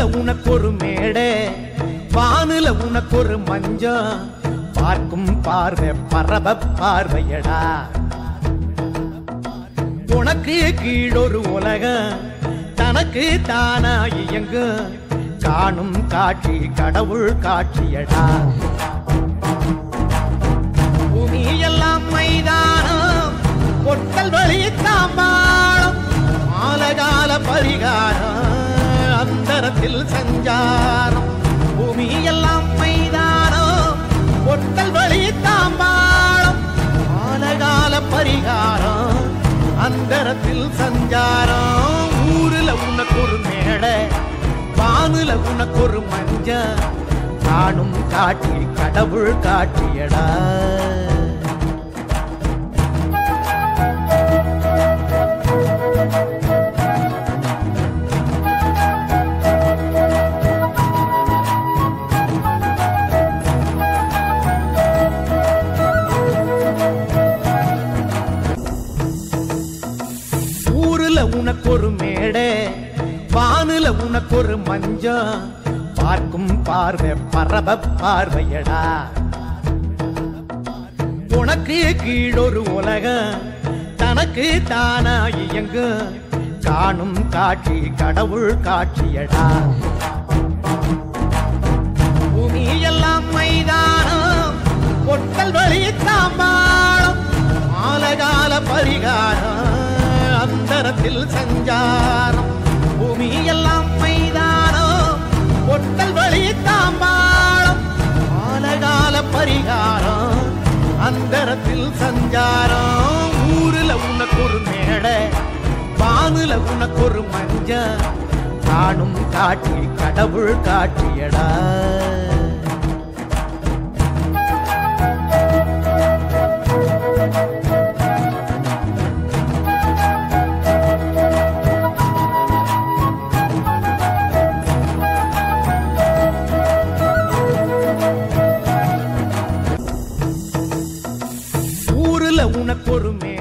உனக்கு ஒரு மேடை வானுல உனக்கு ஒரு மஞ்சம் பார்க்கும் பார்வை பரப பார்வையடா உனக்கு கீழொரு உலகம் தனக்கு தானா இயங்கு காணும் காட்சி கடவுள் காட்சியடா பூமி எல்லாம் மைதானம் பொட்டல் வழி தாம்பாளம் ஆலகால பரிகாரம் அந்தரத்தில் சஞ்சாரம் பூமி எல்லாம் மைதானம் பொட்டல் வழி தாம்பாளம் ஆலகால பரிகாரம் அந்தரத்தில் சஞ்சாரம் ஊருல உனக்கு ஒரு மேடை வானுல உனக்கு ஒரு மஞ்ச காணும் காட்சி கடவுள் காட்சியடா ஊருல உனக்கு ஒரு மேடை வானுல உனக்கு ஒரு மஞ்சம் பார்க்கும் பார்வை பரப பார்வையடா உனக்கு கீழொரு உலகம் தனக்கு தானா இயங்கு காணும் காட்சி கடவுள் காட்சியடா பூமி எல்லாம் மைதானம் பொட்டல் வழி தாம்பாளம் ஆலகால பரிகாரம் அந்தரத்தில் சஞ்சாரம் பூமி எல்லாம் மைதானம் பொட்டல் வழி தாம்பாளம் ஆலகால பரிகாரம் அந்தரத்தில் சஞ்சாரம் ஊருல உனக்கு ஒரு மேடை வானுல உனக்கு ஒரு மஞ்ச காணும் காட்சி கடவுள் காட்சியடா ஊருல உனக்கு ஒரு மே